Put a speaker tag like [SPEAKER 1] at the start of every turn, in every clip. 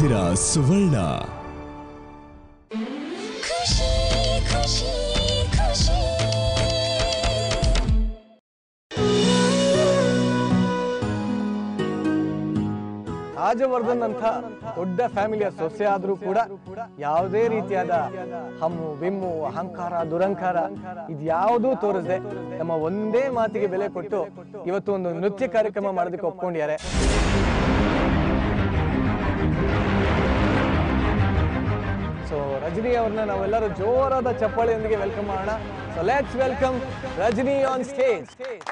[SPEAKER 1] ನೋಡ್ತಿದ್ದೀರಾ ಸುವರ್ಣ
[SPEAKER 2] ಖುಷಿ ಖುಷಿ ಖುಷಿ
[SPEAKER 3] ರಾಜವರ್ಧನ್ ಅಂತ ದೊಡ್ಡ ಫ್ಯಾಮಿಲಿಯ ಸೊಸೆ ಆದ್ರೂ ಕೂಡ ಯಾವುದೇ ರೀತಿಯಾದ ಹಮ್ಮು ಬಿಮ್ಮು ಅಹಂಕಾರ ದುರಂಕಾರ ಇದ್ಯಾವುದೂ ತೋರಿಸದೆ ನಮ್ಮ ಒಂದೇ ಮಾತಿಗೆ ಬೆಲೆ ಕೊಟ್ಟು ಇವತ್ತು ಒಂದು ನೃತ್ಯ ಕಾರ್ಯಕ್ರಮ ಮಾಡೋದಕ್ಕೆ ಒಪ್ಕೊಂಡಿದ್ದಾರೆ ಸೊ ರಜನಿ ಅವ್ರನ್ನ ನಾವೆಲ್ಲರೂ ಜೋರಾದ ಚಪ್ಪಾಳೆಯೊಂದಿಗೆ ವೆಲ್ಕಮ್ ಮಾಡೋಣ so let's welcome Rajani on stage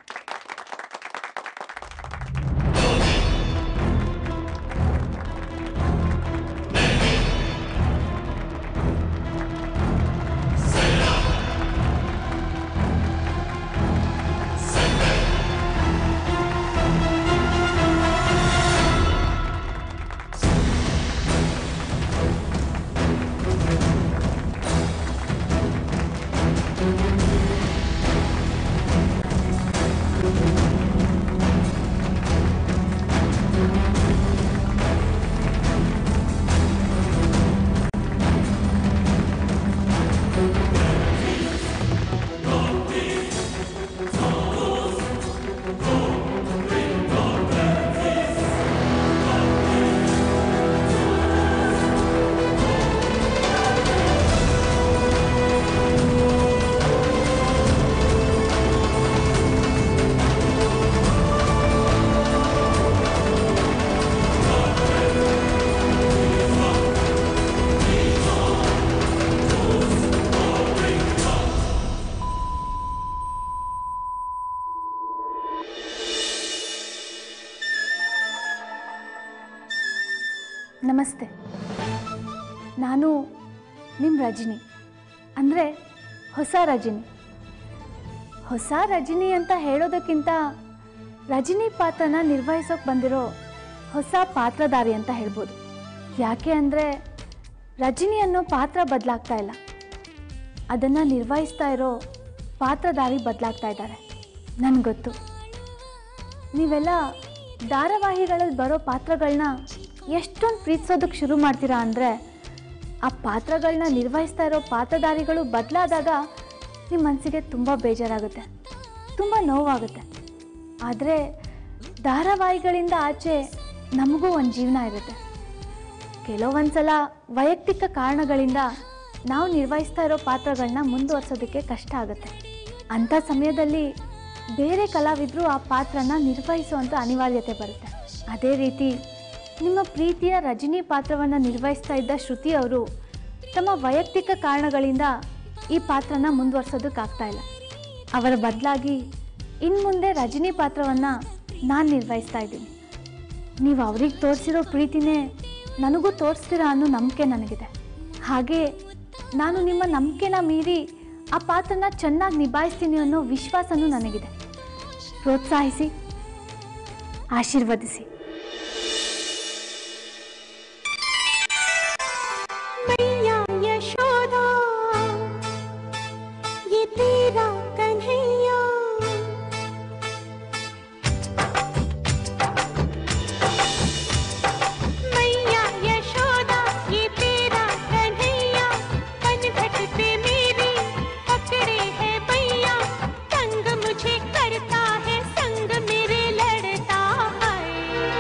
[SPEAKER 4] ನಮಸ್ತೆ ನಾನು ನಿಮ್ಮ ರಜನಿ ಅಂದರೆ ಹೊಸ ರಜನಿ ಹೊಸ ರಜನಿ ಅಂತ ಹೇಳೋದಕ್ಕಿಂತ ರಜನಿ ಪಾತ್ರನ ನಿರ್ವಹಿಸೋಕೆ ಬಂದಿರೋ ಹೊಸ ಪಾತ್ರಧಾರಿ ಅಂತ ಹೇಳ್ಬೋದು ಯಾಕೆ ಅಂದರೆ ರಜನಿ ಅನ್ನೋ ಪಾತ್ರ ಬದಲಾಗ್ತಾ ಇಲ್ಲ ಅದನ್ನು ನಿರ್ವಹಿಸ್ತಾ ಇರೋ ಪಾತ್ರಧಾರಿ ಬದಲಾಗ್ತಾ ಇದ್ದಾರೆ ನನಗೆ ಗೊತ್ತು ನೀವೆಲ್ಲ ಧಾರಾವಾಹಿಗಳಲ್ಲಿ ಬರೋ ಪಾತ್ರಗಳನ್ನ ಎಷ್ಟೊಂದು ಪ್ರೀತಿಸೋದಕ್ಕೆ ಶುರು ಮಾಡ್ತೀರಾ ಅಂದರೆ ಆ ಪಾತ್ರಗಳನ್ನ ನಿರ್ವಹಿಸ್ತಾ ಇರೋ ಪಾತ್ರಧಾರಿಗಳು ಬದಲಾದಾಗ ನಿಮ್ಮ ಮನಸ್ಸಿಗೆ ತುಂಬ ಬೇಜಾರಾಗುತ್ತೆ ತುಂಬ ನೋವಾಗುತ್ತೆ ಆದರೆ ಧಾರಾವಾಹಿಗಳಿಂದ ಆಚೆ ನಮಗೂ ಒಂದು ಜೀವನ ಇರುತ್ತೆ ಕೆಲವೊಂದು ಸಲ ವೈಯಕ್ತಿಕ ಕಾರಣಗಳಿಂದ ನಾವು ನಿರ್ವಹಿಸ್ತಾ ಇರೋ ಪಾತ್ರಗಳನ್ನ ಮುಂದುವರ್ಸೋದಕ್ಕೆ ಕಷ್ಟ ಆಗುತ್ತೆ ಅಂಥ ಸಮಯದಲ್ಲಿ ಬೇರೆ ಕಲಾವಿದರು ಆ ಪಾತ್ರನ ನಿರ್ವಹಿಸುವಂಥ ಅನಿವಾರ್ಯತೆ ಬರುತ್ತೆ ಅದೇ ರೀತಿ ನಿಮ್ಮ ಪ್ರೀತಿಯ ರಜನಿ ಪಾತ್ರವನ್ನು ನಿರ್ವಹಿಸ್ತಾ ಇದ್ದ ಶ್ರುತಿ ಅವರು ತಮ್ಮ ವೈಯಕ್ತಿಕ ಕಾರಣಗಳಿಂದ ಈ ಪಾತ್ರನ ಮುಂದುವರ್ಸೋದಕ್ಕಾಗ್ತಾ ಇಲ್ಲ ಅವರ ಬದಲಾಗಿ ಇನ್ನು ಮುಂದೆ ರಜನಿ ಪಾತ್ರವನ್ನು ನಾನು ನಿರ್ವಹಿಸ್ತಾ ಇದ್ದೀನಿ ನೀವು ಅವ್ರಿಗೆ ತೋರಿಸಿರೋ ಪ್ರೀತಿನೇ ನನಗೂ ತೋರಿಸ್ತೀರಾ ಅನ್ನೋ ನಂಬಿಕೆ ನನಗಿದೆ ಹಾಗೆ ನಾನು ನಿಮ್ಮ ನಂಬಿಕೆನ ಮೀರಿ ಆ ಪಾತ್ರನ ಚೆನ್ನಾಗಿ ನಿಭಾಯಿಸ್ತೀನಿ ಅನ್ನೋ ವಿಶ್ವಾಸನೂ ನನಗಿದೆ ಪ್ರೋತ್ಸಾಹಿಸಿ ಆಶೀರ್ವದಿಸಿ
[SPEAKER 2] मैया यशोदा ये तेरा कन्हैया मैया यशोदा ये तेरा कन्हैया कनघट पे मेरी पकड़े है भैया तंग मुझे करता है संग मेरे लड़ता है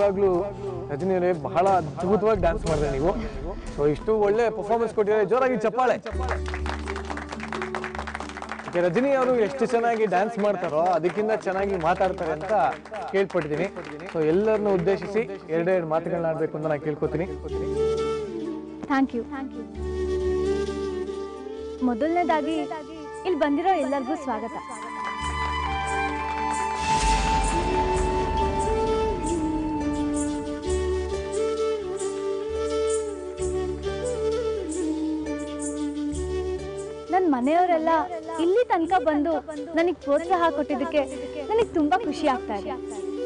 [SPEAKER 3] ನಿಜವಾಗ್ಲೂ ರಜನಿ ಅವರೇ ಬಹಳ ಅದ್ಭುತವಾಗಿ ಡ್ಯಾನ್ಸ್ ಮಾಡಿದ್ರೆ ನೀವು ಸೊ ಇಷ್ಟು ಒಳ್ಳೆ ಪರ್ಫಾರ್ಮೆನ್ಸ್ ಕೊಟ್ಟಿದ್ದಾರೆ ಜೋರಾಗಿ ಚಪ್ಪಾಳೆ ಮತ್ತೆ ರಜನಿ ಅವರು ಎಷ್ಟು ಚೆನ್ನಾಗಿ ಡ್ಯಾನ್ಸ್ ಮಾಡ್ತಾರೋ ಅದಕ್ಕಿಂತ ಚೆನ್ನಾಗಿ ಮಾತಾಡ್ತಾರೆ ಅಂತ ಕೇಳ್ಪಟ್ಟಿದ್ದೀನಿ ಸೊ ಎಲ್ಲರನ್ನು ಉದ್ದೇಶಿಸಿ ಎರಡೆರಡು ಮಾತುಗಳನ್ನ ಆಡ್ಬೇಕು ಅಂತ ನಾನು ಕೇಳ್ಕೊತೀನಿ
[SPEAKER 4] ಥ್ಯಾಂಕ್ ಯು ಥ್ಯಾಂಕ್ ಯು ಮೊದಲನೇದಾಗಿ ಇಲ್ಲಿ ಬಂದಿರೋ ಎಲ್ಲರಿಗೂ ಸ್ವಾಗತ ನನ್ನ ಮನೆಯವರೆಲ್ಲ ಇಲ್ಲಿ ತನಕ ಬಂದು ನನಗೆ ಪ್ರೋತ್ಸಾಹ ಕೊಟ್ಟಿದ್ದಕ್ಕೆ ನನಗೆ ತುಂಬಾ ಖುಷಿ ಆಗ್ತಾ ಇದೆ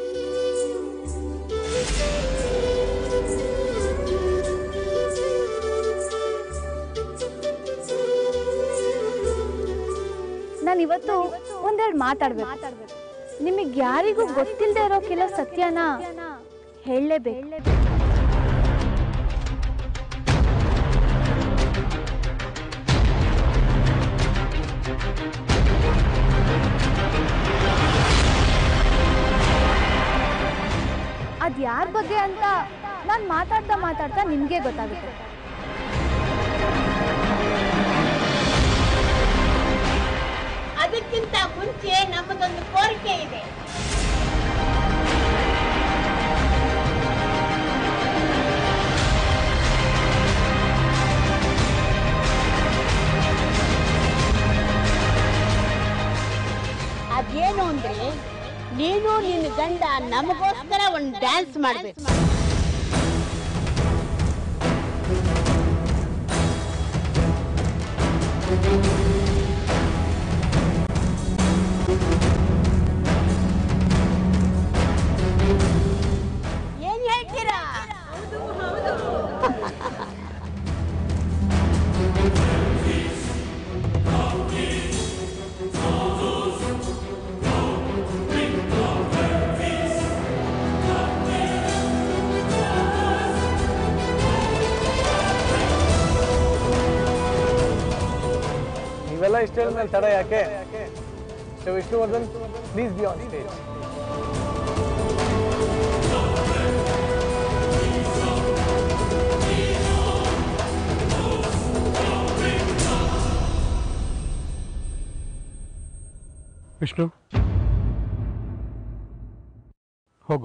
[SPEAKER 4] ನಾನು ಇವತ್ತು ಒಂದೆರಡು ಮಾತಾಡ್ಬೇಕು ನಿಮಗೆ ಯಾರಿಗೂ ಗೊತ್ತಿಲ್ಲದೆ ಇರೋ ಕೆಲವು ಸತ್ಯನ ಹೇಳಲೇಬೇಕು ಅದ್ ಯಾರ ಬಗ್ಗೆ ಅಂತ ನಾನು ಮಾತಾಡ್ತಾ ಮಾತಾಡ್ತಾ ನಿಮ್ಗೆ ಗೊತ್ತಾಗುತ್ತೆ
[SPEAKER 1] ಅದಕ್ಕಿಂತ ಮುಂಚೆ ನಮ್ಮದೊಂದು ಕೋರಿಕೆ ಇದೆ ಅದೇನು ಅಂದ್ರೆ ನೀನು ನಿನ್ನ ಗಂಡ ನಮಗೋಸ್ಕರ ಒಂದು ಡ್ಯಾನ್ಸ್ ಮಾಡ್ಬೇಕು ಏನ್ ಹೇಳ್ತೀರಾ
[SPEAKER 3] ನೀವೆಲ್ಲ ಇಷ್ಟ ಹೇಳಿದ್ಮೇಲೆ ತಡ ಯಾಕೆ so Vishnuvardhan please be on stage
[SPEAKER 5] Vishnu ಹೋಗು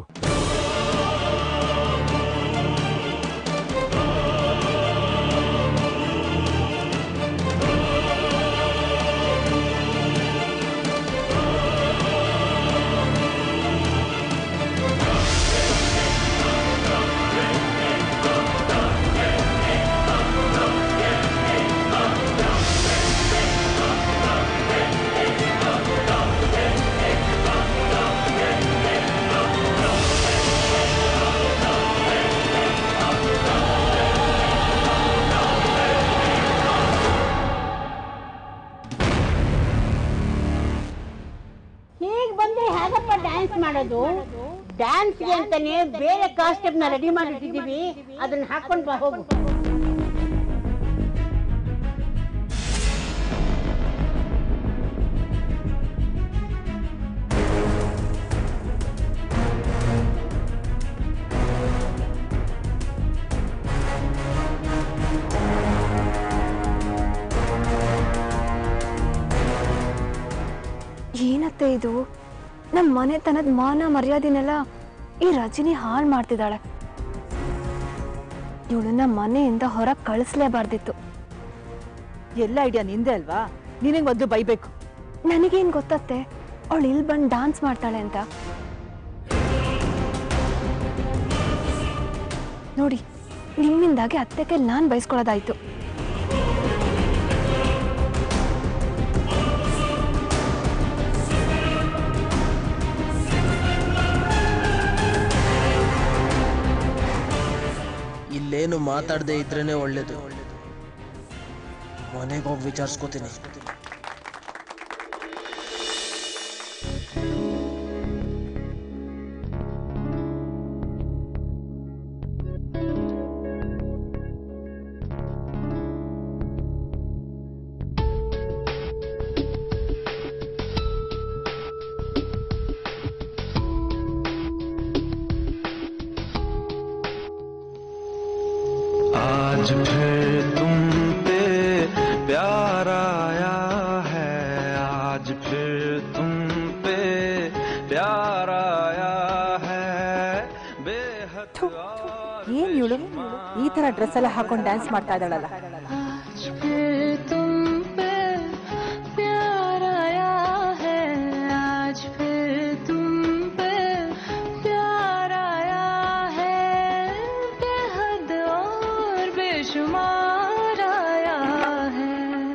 [SPEAKER 1] ಹೀಗ್ ಬಂದ್ರೆ ಹೇಗಪ್ಪ ಡ್ಯಾನ್ಸ್ ಮಾಡೋದು ಡ್ಯಾನ್ಸ್ಗೆ ಅಂತಾನೆ ಬೇರೆ ಕಾಸ್ಟ್ಯೂಮ್ ನ ರೆಡಿ ಮಾಡಿಟ್ಟಿದೀವಿ ಅದನ್ನ ಹಾಕೊಂಡ್ ಬಾ ಹೋಗು
[SPEAKER 4] ಏನತ್ತೆ ಇದು ನಮ್ಮ ಮನೆತನದ ಮಾನ ಮರ್ಯಾದೆನೆಲ್ಲ ಈ ರಜನಿ ಹಾಳು ಮಾಡ್ತಿದ್ದಾಳೆ ಇವಳನ್ನ ಮನೆಯಿಂದ ಹೊರಗೆ ಕಳಿಸ್ಲೇಬಾರ್ದಿತ್ತು
[SPEAKER 6] ಎಲ್ಲ ಐಡಿಯಾ ನಿಂದೆ ಅಲ್ವಾ ನಿನಗೆ ಮೊದಲು ಬೈಬೇಕು
[SPEAKER 4] ನನಗೇನು ಗೊತ್ತತ್ತೆ ಅವಳು ಇಲ್ಲಿ ಬಂದು ಡಾನ್ಸ್ ಮಾಡ್ತಾಳೆ ಅಂತ ನೋಡಿ ನಿಮ್ಮಿಂದಾಗಿ ಅತ್ತೆ ಕೈಲಿ ನಾನು ಬಯಸ್ಕೊಳ್ಳೋದಾಯ್ತು
[SPEAKER 7] ಇಲ್ಲೇನು ಮಾತಾಡದೆ ಇದ್ರೇನೆ ಒಳ್ಳೇದು ಮನೆಗೆ ಹೋಗಿ ವಿಚಾರಿಸ್ಕೋತೀನಿ
[SPEAKER 8] आज फिर तुम पे प्यार आया है आज फिर तुम पे प्यार आया है बेहद और
[SPEAKER 6] ಏನ್ ಇವಳು ಈ ತರ ಡ್ರೆಸ್ ಎಲ್ಲ ಹಾಕೊಂಡು ಡ್ಯಾನ್ಸ್ ಮಾಡ್ತಾ ಇದ್ದಾಳಲ್ಲ
[SPEAKER 2] आज फिर तुम पे प्यार आया है आज फिर तुम पे प्यार आया है बेहद और बेशुमार आया है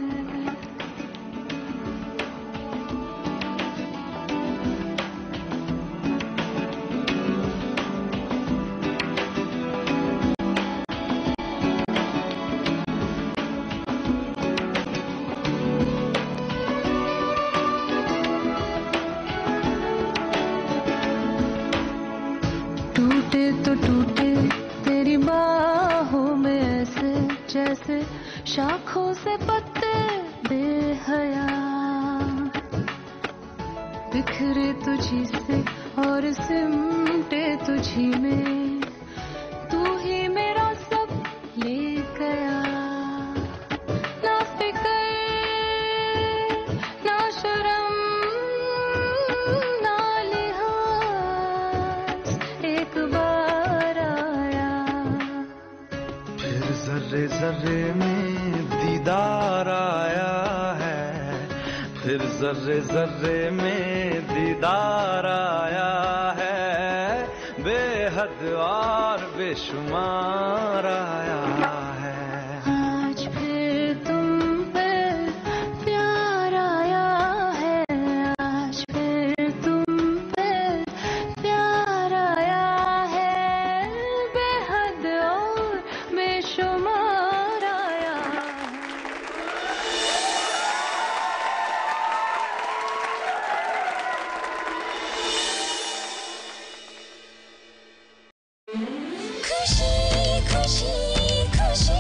[SPEAKER 2] टूटे तो टूटे तेरी बाहों में ऐसे जैसे शाखों से पत्ते बेहया बिखरे तुझी से और सिमटे तुझी में तू ही मेरा सब ले गया ना फिक्र ना शर्म ना लिहाज एक बार आया
[SPEAKER 8] फिर जर्रे जर्रे में दीदार आया है फिर जर्रे जर्रे में दीदार आया है बेहद और बेशुमार आया है
[SPEAKER 2] आज फिर तुम पे प्यार आया है आज फिर तुम पे प्यार आया है बेहद और बेशुमार आया है खुशी खुशी खुशी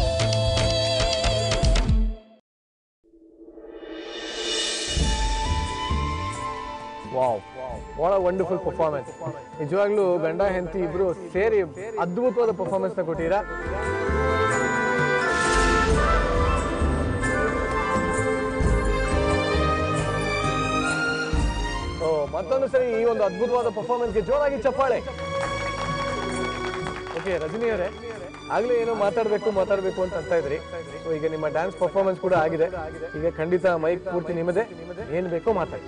[SPEAKER 3] wow what a wonderful performance ನಿಜವಾಗ್ಲೂ ಗಂಡ ಹೆಂಡತಿ ಇಬ್ರು ಸೇರಿ ಅದ್ಭುತವಾದ ಪರ್ಫಾರ್ಮೆನ್ಸ್ ನ ಕೊಟ್ಟಿರಾ ಓ ಮತ್ತೊಂದು ಸರಿ ಈ ಒಂದು ಅದ್ಭುತವಾದ ಪರ್ಫಾರ್ಮೆನ್ಸ್ಗೆ ಜೋರಾಗಿ ಚಪ್ಪಾಳೆ ಓಕೆ ರಜನಿ ಅವರೇ ಆಗ್ಲೇ ಏನೋ ಮಾತಾಡ್ಬೇಕು ಮಾತಾಡ್ಬೇಕು ಅಂತ ಅಂತ ಇದ್ರಿ ಸೊ ಈಗ ನಿಮ್ಮ ಡ್ಯಾನ್ಸ್ ಪರ್ಫಾರ್ಮೆನ್ಸ್ ಕೂಡ ಆಗಿದೆ ಈಗ ಖಂಡಿತ ಮೈಕ್ ಪೂರ್ತಿ ನಿಮ್ಮದೇ ಏನ್ ಬೇಕೋ ಮಾತಾಡಿ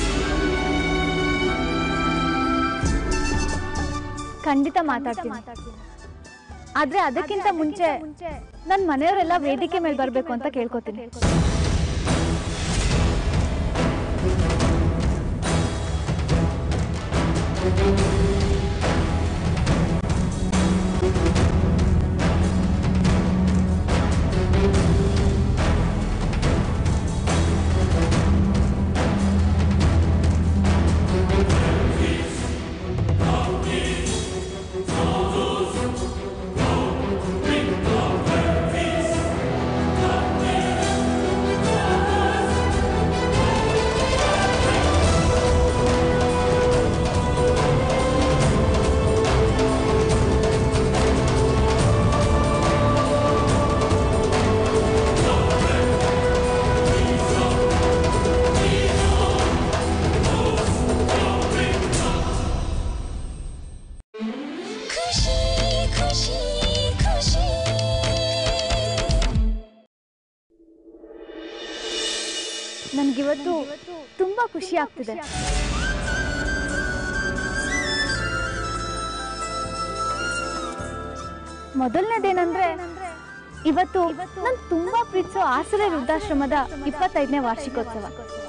[SPEAKER 4] ಖಂಡಿತ ಮಾತಾಡ್ತೀನಿ ಆದ್ರೆ ಅದಕ್ಕಿಂತ ಮುಂಚೆ ನನ್ನ ಮನೆಯವರೆಲ್ಲ ವೇದಿಕೆ ಮೇಲೆ ಬರ್ಬೇಕು ಅಂತ ಕೇಳ್ಕೊತೀನಿ
[SPEAKER 2] खुशी खुशी खुशी
[SPEAKER 4] ನನ್ಗಿವತ್ತು ತುಂಬಾ ಖುಷಿ ಆಗ್ತಿದೆ ಮೊದಲನೇದೇನಂದ್ರೆ ಇವತ್ತು ನಾನು ತುಂಬಾ ಪ್ರೀತಿಸೋ ಆಸರೆ ವೃದ್ಧಾಶ್ರಮದ ಇಪ್ಪತ್ತೈದನೇ ವಾರ್ಷಿಕೋತ್ಸವ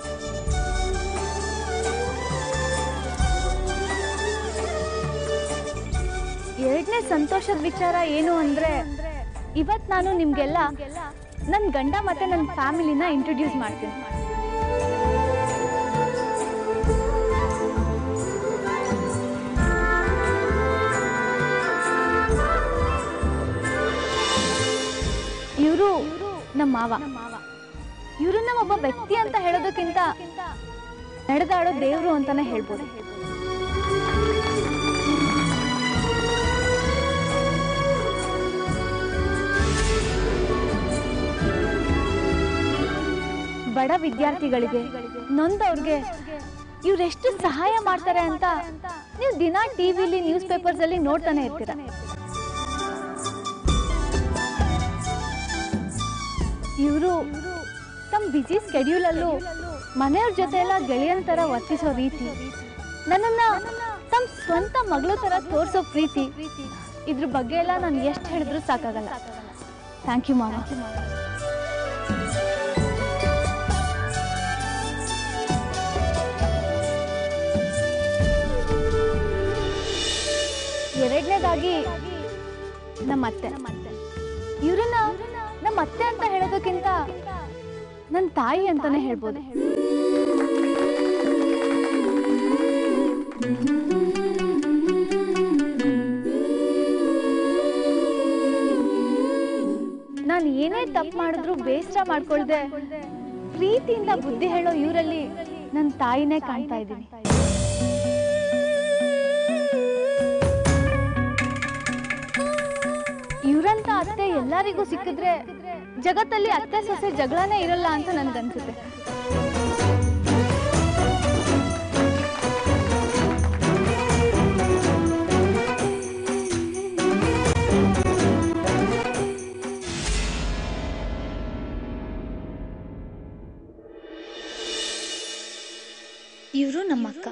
[SPEAKER 4] ಎರಡನೇ ಸಂತೋಷದ ವಿಚಾರ ಏನು ಅಂದ್ರೆ ಇವತ್ ನಾನು ನಿಮ್ಗೆಲ್ಲ ನನ್ನ ಗಂಡ ಮತ್ತೆ ನನ್ನ ಫ್ಯಾಮಿಲಿನ ಇಂಟ್ರೊಡ್ಯೂಸ್ ಮಾಡ್ತೀನಿ ಇವರು ನಮ್ಮ ಮಾವ ಇವ್ರನ್ನ ಒಬ್ಬ ವ್ಯಕ್ತಿ ಅಂತ ಹೇಳೋದಕ್ಕಿಂತ ನಡೆದಾಡೋ ದೇವ್ರು ಅಂತಾನೆ ಹೇಳ್ಬೋದು ಬಡ ವಿದ್ಯಾರ್ಥಿಗಳಿಗೆ ನೊಂದವ್ರಿಗೆ ಇವರೆಷ್ಟು ಸಹಾಯ ಮಾಡ್ತಾರೆ ಅಂತ ನೀವು ದಿನ ಟಿವಿಲಿ ನ್ಯೂಸ್ ಪೇಪರ್ಸ್ ಅಲ್ಲಿ ನೋಡ್ತಾನೆ ಇರ್ತೀರ ಇವರು ತಮ್ಮ ಬಿಸಿ ಸ್ಕೆಡ್ಯೂಲಲ್ಲೂ ಮನೆಯವ್ರ ಜೊತೆ ಎಲ್ಲ ಗೆಳೆಯನ್ ಥರ ವರ್ತಿಸೋ ರೀತಿ ನನ್ನನ್ನ ತಮ್ಮ ಸ್ವಂತ ಮಗಳ ಥರ ತೋರಿಸೋ ಪ್ರೀತಿ ಇದ್ರ ಬಗ್ಗೆ ಎಲ್ಲ ನಾನು ಎಷ್ಟು ಹೇಳಿದ್ರು ಸಾಕಾಗಲ್ಲ ಥ್ಯಾಂಕ್ ಯು ಮಾಮ ಎರಡನೇದಾಗಿ ನಮ್ಮ ಅತ್ತೆ ಇವ್ರನ್ನ ನಮ್ಮ ಅತ್ತೆ ಅಂತ ಹೇಳೋದಕ್ಕಿಂತ ನನ್ನ ತಾಯಿ ಅಂತಾನೆ ಹೇಳ್ಬೋದು ನಾನು ಏನೇ ತಪ್ಪು ಮಾಡಿದ್ರು ಬೇಸರ ಮಾಡ್ಕೊಳ್ದೆ ಪ್ರೀತಿಯಿಂದ ಬುದ್ಧಿ ಹೇಳೋ ಇವರಲ್ಲಿ ನನ್ನ ತಾಯಿನೇ ಕಾಣ್ತಾ ಇದ್ದೀನಿ ಇವ್ರಂತ ಅತ್ತೆ ಎಲ್ಲರಿಗೂ ಸಿಕ್ಕಿದ್ರೆ ಜಗತ್ತಲ್ಲಿ ಅತ್ತೆ ಸೊಸೆ ಜಗಳನೇ ಇರಲ್ಲ ಅಂತ ನನ್ಗನ್ಸುತ್ತೆ
[SPEAKER 9] ಇವರು ನಮ್ಮ ಅಕ್ಕ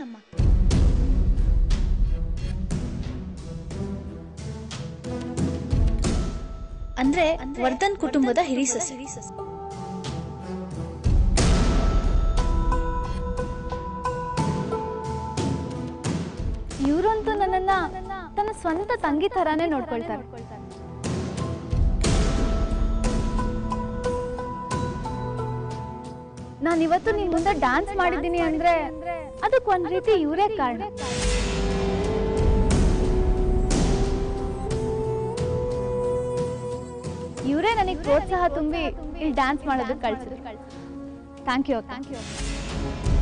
[SPEAKER 9] ಅಂದ್ರೆ ವರ್ಧನ್ ಕುಟುಂಬದ ಹಿರಿ ಸೊಸೆ
[SPEAKER 4] ಇವ್ರಂತೂ ನನ್ನನ್ನ ತನ್ನ ಸ್ವಂತ ತಂಗಿ ತರಾನೇ ನೋಡ್ಕೊಳ್ತಾರೆ ನಾನು ಇವತ್ತು ನಿಮ್ ಮುಂದೆ ಡ್ಯಾನ್ಸ್ ಮಾಡಿದ್ದೀನಿ ಅಂದ್ರೆ ಅದಕ್ಕೆ ಒಂದ್ ರೀತಿ ಇವರೇ ಕಾರಣ ಇವರೇ ನನಗೆ ಪ್ರೋತ್ಸಾಹ ತುಂಬಿ ಇಲ್ಲಿ ಡ್ಯಾನ್ಸ್ ಮಾಡೋದಕ್ಕೆ ಕಳ್ಸಿದ್ರು ಥ್ಯಾಂಕ್ ಯು ಥ್ಯಾಂಕ್ ಯು